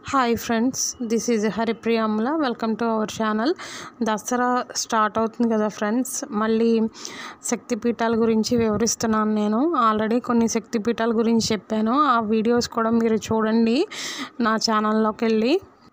hi friends this is Haripriyamula welcome to our channel Dasara start అవుతుంది కదా friends మళ్ళీ శక్తిపీఠాల గురించి వివరిస్తున్నాను నేను ఆల్రెడీ కొన్ని శక్తిపీఠాల గురించి చెప్పాను ఆ వీడియోస్ కూడా మీరు చూడండి నా ఛానల్లోకి వెళ్ళి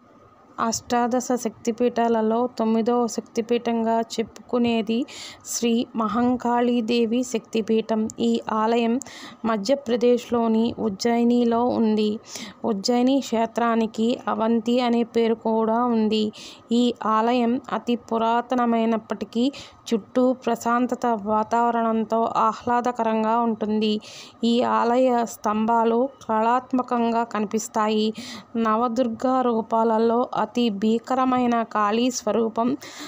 అష్టాదశ శక్తిపీఠాలలో తొమ్మిదవ శక్తిపీఠంగా చెప్పుకునేది శ్రీ మహంకాళీదేవి శక్తిపీఠం ఈ ఆలయం మధ్యప్రదేశ్లోని ఉజ్జయినిలో ఉంది ఉజ్జయిని క్షేత్రానికి అవంతి అనే పేరు కూడా ఉంది ఈ ఆలయం అతి పురాతనమైనప్పటికీ చుట్టూ ప్రశాంతత వాతావరణంతో ఆహ్లాదకరంగా ఉంటుంది ఈ ఆలయ స్తంభాలు కళాత్మకంగా కనిపిస్తాయి నవదుర్గా రూపాలలో అతి భీకరమైన కాళీ స్వరూపం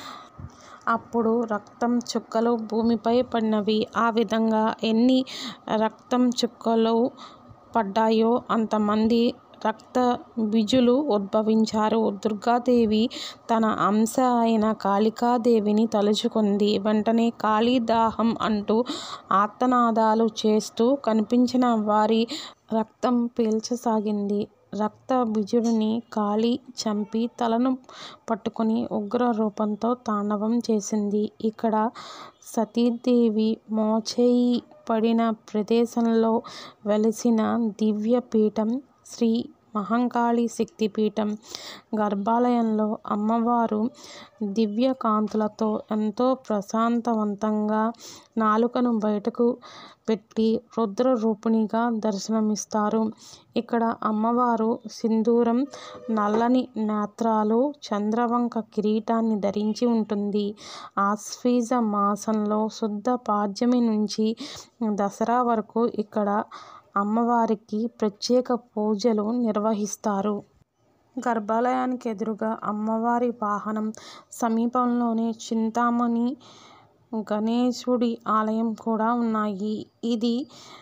అప్పుడు రక్తం చుక్కలు భూమిపై పడినవి ఆ విధంగా ఎన్ని రక్తం చుక్కలు పడ్డాయో అంతమంది రక్త బిజులు ఉద్భవించారు దుర్గాదేవి తన అంశ అయిన కాళికాదేవిని తలుచుకుంది వెంటనే కాళీదాహం అంటూ ఆర్తనాదాలు చేస్తూ కనిపించిన వారి రక్తం పీల్చసాగింది రక్త బిజుడిని కాళీ చంపి తలను పట్టుకొని ఉగ్ర రూపంతో తాండవం చేసింది ఇక్కడ సతీదేవి మోచేయి పడిన ప్రదేశంలో వెలిసిన దివ్య పీఠం శ్రీ మహంకాళి శక్తిపీఠం గర్భాలయంలో అమ్మవారు దివ్య కాంతులతో ఎంతో ప్రశాంతవంతంగా నాలుకను బయటకు పెట్టి రుద్ర రూపిణిగా దర్శనమిస్తారు ఇక్కడ అమ్మవారు సింధూరం నల్లని నేత్రాలు చంద్రవంక కిరీటాన్ని ధరించి ఉంటుంది ఆశ్వీజ మాసంలో శుద్ధ పాడ్యమి నుంచి దసరా వరకు ఇక్కడ అమ్మవారికి ప్రత్యేక పూజలు నిర్వహిస్తారు గర్భాలయానికి ఎదురుగా అమ్మవారి వాహనం సమీపంలోనే చింతామణి గణేశుడి ఆలయం కూడా ఉన్నాయి ఇది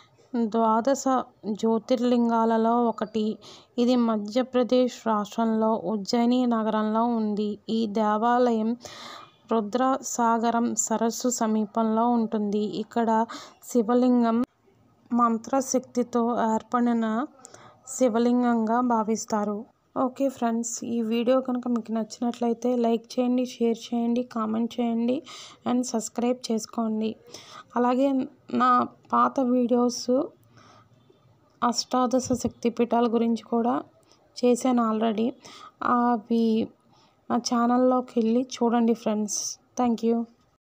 ద్వాదశ జ్యోతిర్లింగాలలో ఒకటి ఇది మధ్యప్రదేశ్ రాష్ట్రంలో ఉజ్జయిని నగరంలో ఉంది ఈ దేవాలయం రుద్రసాగరం సరస్సు సమీపంలో ఉంటుంది ఇక్కడ శివలింగం మంత్రశక్తితో ఏర్పడిన శివలింగంగా భావిస్తారు ఓకే ఫ్రెండ్స్ ఈ వీడియో కనుక మీకు నచ్చినట్లయితే లైక్ చేయండి షేర్ చేయండి కామెంట్ చేయండి అండ్ సబ్స్క్రైబ్ చేసుకోండి అలాగే నా పాత వీడియోస్ అష్టాదశ శక్తిపీఠాల గురించి కూడా చేశాను ఆల్రెడీ అవి నా ఛానల్లోకి వెళ్ళి చూడండి ఫ్రెండ్స్ థ్యాంక్ యూ